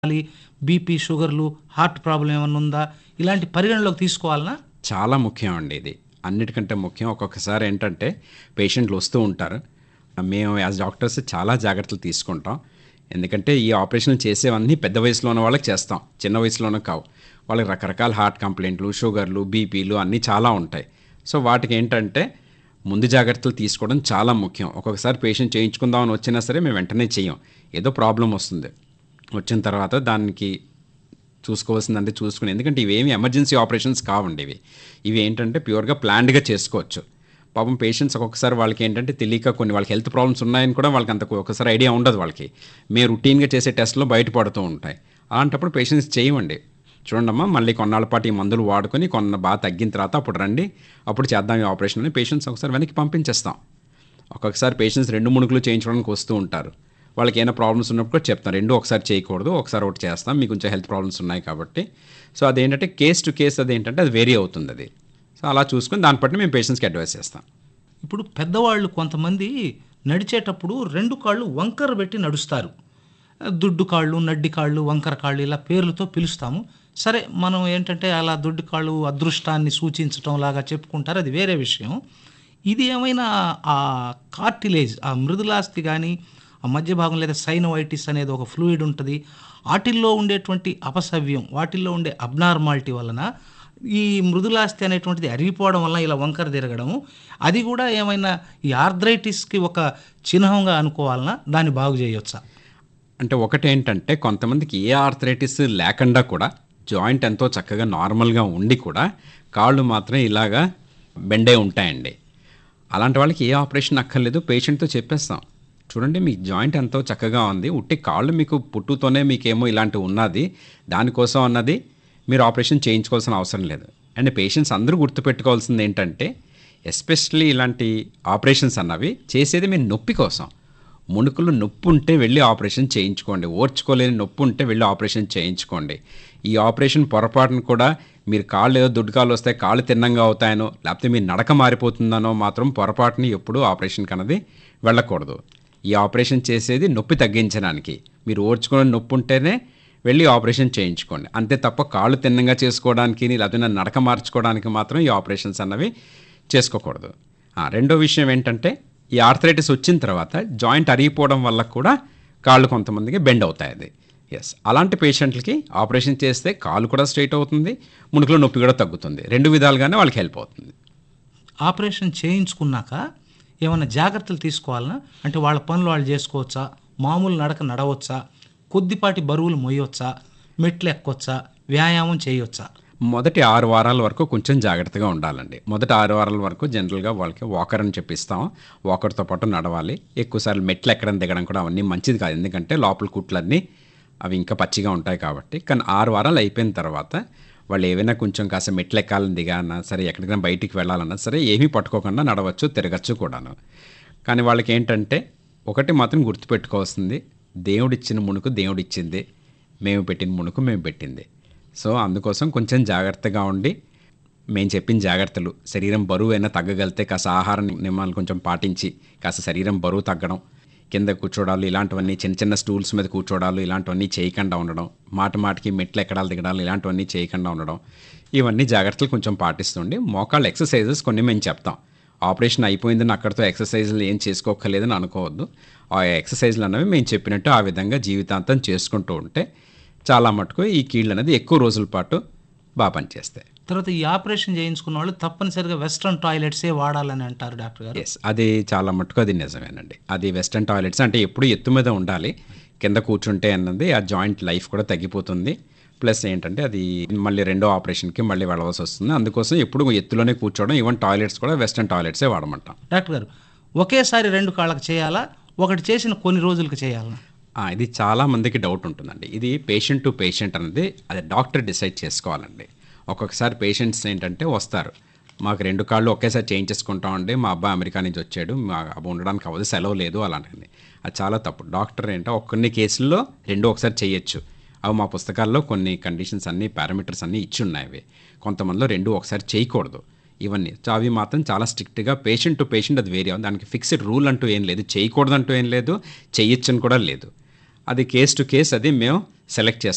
ఉండాలి బీపీ షుగర్లు heart problem ఏమైనా ఉందా ఇలాంటి పరిగణలోకి తీసుకోవాలనా చాలా ముఖ్యం అండి ఇది అన్నిటికంటే ముఖ్యం ఒక్కొక్కసారి ఏంటంటే పేషెంట్లు వస్తూ ఉంటారు మేము యాజ్ డాక్టర్స్ చాలా జాగ్రత్తలు తీసుకుంటాం ఎందుకంటే ఈ ఆపరేషన్ చేసేవన్నీ పెద్ద వయసులో ఉన్న వాళ్ళకి చేస్తాం చిన్న వయసులోనే కావు వాళ్ళకి రకరకాల హార్ట్ కంప్లైంట్లు షుగర్లు బీపీలు అన్నీ చాలా ఉంటాయి సో వాటికి ఏంటంటే ముందు జాగ్రత్తలు తీసుకోవడం చాలా ముఖ్యం ఒక్కొక్కసారి పేషెంట్ చేయించుకుందామని వచ్చినా సరే మేము వెంటనే చేయం ఏదో ప్రాబ్లం వస్తుంది వచ్చిన తర్వాత దానికి చూసుకోవాల్సిందంటే చూసుకుని ఎందుకంటే ఇవేమి ఎమర్జెన్సీ ఆపరేషన్స్ కావండి ఇవి ఇవి ఏంటంటే ప్యూర్గా ప్లాన్డ్గా చేసుకోవచ్చు పాపం పేషెంట్స్ ఒక్కొక్కసారి వాళ్ళకి ఏంటంటే తెలియక కొన్ని వాళ్ళకి హెల్త్ ప్రాబ్లమ్స్ ఉన్నాయని కూడా వాళ్ళకి అంత ఒక్కసారి ఐడియా ఉండదు వాళ్ళకి మేము రొటీన్గా చేసే టెస్ట్లో బయటపడుతూ ఉంటాయి అలాంటప్పుడు పేషెంట్స్ చేయమండి చూడండమ్మా మళ్ళీ కొన్నాళ్ళ పాటు ఈ మందులు వాడుకొని కొన్న బాగా తగ్గిన తర్వాత అప్పుడు రండి అప్పుడు చేద్దాం ఈ ఆపరేషన్ అని పేషెంట్స్ ఒకసారి వెనక్కి పంపించేస్తాం ఒక్కొక్కసారి పేషెంట్స్ రెండు మునుకులు చేయించడానికి వస్తూ ఉంటారు వాళ్ళకి ఏమైనా ప్రాబ్లమ్స్ ఉన్నప్పుడు కూడా చెప్తాం రెండు ఒకసారి చేయకూడదు ఒకసారి ఒకటి చేస్తాం మీకు కొంచెం హెల్త్ ప్రాబ్లమ్స్ ఉన్నాయి కాబట్టి సో అదేంటంటే కేస్ టు కేస్ అది ఏంటంటే అది వేరీ అవుతుంది అది సో అలా చూసుకొని దాన్ని బట్టి మేము పేషెంట్స్కి అడ్వైస్ చేస్తాం ఇప్పుడు పెద్దవాళ్ళు కొంతమంది నడిచేటప్పుడు రెండు కాళ్ళు వంకర పెట్టి నడుస్తారు దుడ్డు కాళ్ళు నడ్డి కాళ్ళు వంకర కాళ్ళు ఇలా పేర్లతో పిలుస్తాము సరే మనం ఏంటంటే అలా దుడ్డు కాళ్ళు అదృష్టాన్ని సూచించటం లాగా చెప్పుకుంటారు అది వేరే విషయం ఇది ఏమైనా ఆ కార్టిలేజ్ ఆ మృదులాస్తి కానీ ఆ మధ్య భాగం లేదా సైనోవైటిస్ అనేది ఒక ఫ్లూయిడ్ ఉంటుంది వాటిల్లో ఉండేటువంటి అపసవ్యం వాటిల్లో ఉండే అబ్నార్మాలిటీ వలన ఈ మృదులాస్తి అనేటువంటిది అరిగిపోవడం వల్ల ఇలా వంకర తిరగడము అది కూడా ఏమైనా ఈ ఆర్థరైటిస్కి ఒక చిహ్నంగా అనుకోవాలన్నా దాన్ని బాగు చేయొచ్చా అంటే ఒకటి ఏంటంటే కొంతమందికి ఏ ఆర్థరైటిస్ లేకుండా కూడా జాయింట్ ఎంతో చక్కగా నార్మల్గా ఉండి కూడా కాళ్ళు మాత్రం ఇలాగా బెండే ఉంటాయండి అలాంటి వాళ్ళకి ఏ ఆపరేషన్ అక్కర్లేదు పేషెంట్తో చెప్పేస్తాం చూడండి మీ జాయింట్ ఎంతో చక్కగా ఉంది ఉట్టి కాళ్ళు మీకు పుట్టుతోనే మీకేమో ఇలాంటివి ఉన్నది దానికోసం అన్నది మీరు ఆపరేషన్ చేయించుకోవాల్సిన అవసరం లేదు అండ్ పేషెంట్స్ అందరూ గుర్తుపెట్టుకోవాల్సింది ఏంటంటే ఎస్పెషల్లీ ఇలాంటి ఆపరేషన్స్ అన్నవి చేసేది మీ నొప్పి కోసం ముణుకులు నొప్పి ఉంటే వెళ్ళి ఆపరేషన్ చేయించుకోండి ఓర్చుకోలేని నొప్పి ఉంటే వెళ్ళి ఆపరేషన్ చేయించుకోండి ఈ ఆపరేషన్ పొరపాటును కూడా మీరు కాళ్ళు ఏదో దుడ్డుకాలు వస్తే కాళ్ళు తిన్నంగా అవుతాయనో లేకపోతే మీ నడక మారిపోతుందనో మాత్రం పొరపాటుని ఎప్పుడూ ఆపరేషన్ కన్నది వెళ్ళకూడదు ఈ ఆపరేషన్ చేసేది నొప్పి తగ్గించడానికి మీరు ఓర్చుకునే నొప్పి ఉంటేనే వెళ్ళి ఆపరేషన్ చేయించుకోండి అంతే తప్ప కాళ్ళు తిన్నంగా చేసుకోవడానికి లేకపోతే నా నడక మార్చుకోవడానికి మాత్రం ఈ ఆపరేషన్స్ అన్నవి చేసుకోకూడదు ఆ, రెండో విషయం ఏంటంటే ఈ ఆర్థరైటిస్ వచ్చిన తర్వాత జాయింట్ అరిగిపోవడం వల్ల కూడా కాళ్ళు కొంతమందికి బెండ్ అవుతాయి అది ఎస్ అలాంటి పేషెంట్లకి ఆపరేషన్ చేస్తే కాలు కూడా స్ట్రైట్ అవుతుంది మునుకులో నొప్పి కూడా తగ్గుతుంది రెండు విధాలుగానే వాళ్ళకి హెల్ప్ అవుతుంది ఆపరేషన్ చేయించుకున్నాక ఏమైనా జాగ్రత్తలు తీసుకోవాలన్నా అంటే వాళ్ళ పనులు వాళ్ళు చేసుకోవచ్చా మామూలు నడక నడవచ్చా కొద్దిపాటి బరువులు మోయవచ్చా మెట్లు ఎక్కొచ్చా వ్యాయామం చేయొచ్చా మొదటి ఆరు వారాల వరకు కొంచెం జాగ్రత్తగా ఉండాలండి మొదటి ఆరు వారాల వరకు జనరల్గా వాళ్ళకి వాకర్ అని చెప్పిస్తాం వాకర్తో పాటు నడవాలి ఎక్కువసార్లు మెట్లు ఎక్కడం దిగడం కూడా అవన్నీ మంచిది కాదు ఎందుకంటే లోపల కుట్లన్నీ అవి ఇంకా పచ్చిగా ఉంటాయి కాబట్టి కానీ ఆరు వారాలు అయిపోయిన తర్వాత వాళ్ళు ఏవైనా కొంచెం కాస్త మెట్లు ఎక్కాలని దిగాలన్నా సరే ఎక్కడికైనా బయటికి వెళ్ళాలన్నా సరే ఏమీ పట్టుకోకుండా నడవచ్చు తిరగచ్చు కూడాను కానీ వాళ్ళకి ఏంటంటే ఒకటి మాత్రం గుర్తుపెట్టుకోవాల్సింది దేవుడిచ్చిన మునుకు దేవుడిచ్చింది మేము పెట్టిన మునుకు మేము పెట్టింది సో అందుకోసం కొంచెం జాగ్రత్తగా ఉండి మేము చెప్పిన జాగ్రత్తలు శరీరం బరువు అయినా తగ్గగలితే కాస్త ఆహార నియమాలు కొంచెం పాటించి కాస్త శరీరం బరువు తగ్గడం కింద కూర్చోడాలు ఇలాంటివన్నీ చిన్న చిన్న స్టూల్స్ మీద కూర్చోడాలు ఇలాంటివన్నీ చేయకుండా ఉండడం మాట మాటికి మెట్లు ఎక్కడాలు దిగడాలు ఇలాంటివన్నీ చేయకుండా ఉండడం ఇవన్నీ జాగ్రత్తలు కొంచెం పాటిస్తుండి మోకాళ్ళ ఎక్సర్సైజెస్ కొన్ని మేము చెప్తాం ఆపరేషన్ అయిపోయిందని అక్కడితో ఎక్సర్సైజులు ఏం చేసుకోక్కర్లేదని అనుకోవద్దు ఆ ఎక్సర్సైజులు అన్నవి మేము చెప్పినట్టు ఆ విధంగా జీవితాంతం చేసుకుంటూ ఉంటే చాలా మటుకు ఈ కీళ్ళు అనేది ఎక్కువ రోజుల పాటు బాగా పనిచేస్తాయి తర్వాత ఈ ఆపరేషన్ చేయించుకున్న వాళ్ళు తప్పనిసరిగా వెస్ట్రన్ టాయిలెట్సే వాడాలని అంటారు డాక్టర్ గారు ఎస్ అది చాలా మటుకు అది నిజమేనండి అది వెస్టర్న్ టాయిలెట్స్ అంటే ఎప్పుడు ఎత్తు మీద ఉండాలి కింద కూర్చుంటే అన్నది ఆ జాయింట్ లైఫ్ కూడా తగ్గిపోతుంది ప్లస్ ఏంటంటే అది మళ్ళీ రెండో ఆపరేషన్కి మళ్ళీ వెళ్ళవలసి వస్తుంది అందుకోసం ఎప్పుడు ఎత్తులోనే కూర్చోవడం ఈవెన్ టాయిలెట్స్ కూడా వెస్టర్న్ టాయిలెట్సే వాడమంటాం డాక్టర్ గారు ఒకేసారి రెండు కాళ్ళకి చేయాలా ఒకటి చేసిన కొన్ని రోజులకు చేయాలా ఆ, ఇది చాలా మందికి డౌట్ ఉంటుందండి ఇది పేషెంట్ టు పేషెంట్ అనేది అది డాక్టర్ డిసైడ్ చేసుకోవాలండి ఒక్కొక్కసారి పేషెంట్స్ ఏంటంటే వస్తారు మాకు రెండు కాళ్ళు ఒకేసారి చేయించేసుకుంటామండి మా అబ్బాయి అమెరికా నుంచి వచ్చాడు మా అబ్బాయి ఉండడానికి అవ్వదు సెలవు లేదు అలాంటిది అది చాలా తప్పు డాక్టర్ ఏంటో కొన్ని కేసుల్లో రెండు ఒకసారి చేయొచ్చు అవి మా పుస్తకాల్లో కొన్ని కండిషన్స్ అన్ని పారామీటర్స్ అన్నీ ఇచ్చి ఉన్నాయి అవి కొంతమందిలో రెండు ఒకసారి చేయకూడదు ఇవన్నీ సో అవి మాత్రం చాలా స్ట్రిక్ట్గా పేషెంట్ టు పేషెంట్ అది వేరే దానికి ఫిక్స్డ్ రూల్ అంటూ ఏం లేదు చేయకూడదు అంటూ ఏం లేదు చేయొచ్చు అని కూడా లేదు అది కేస్ టు కేస్ అది మేము సెలెక్ట్ చేస్తాం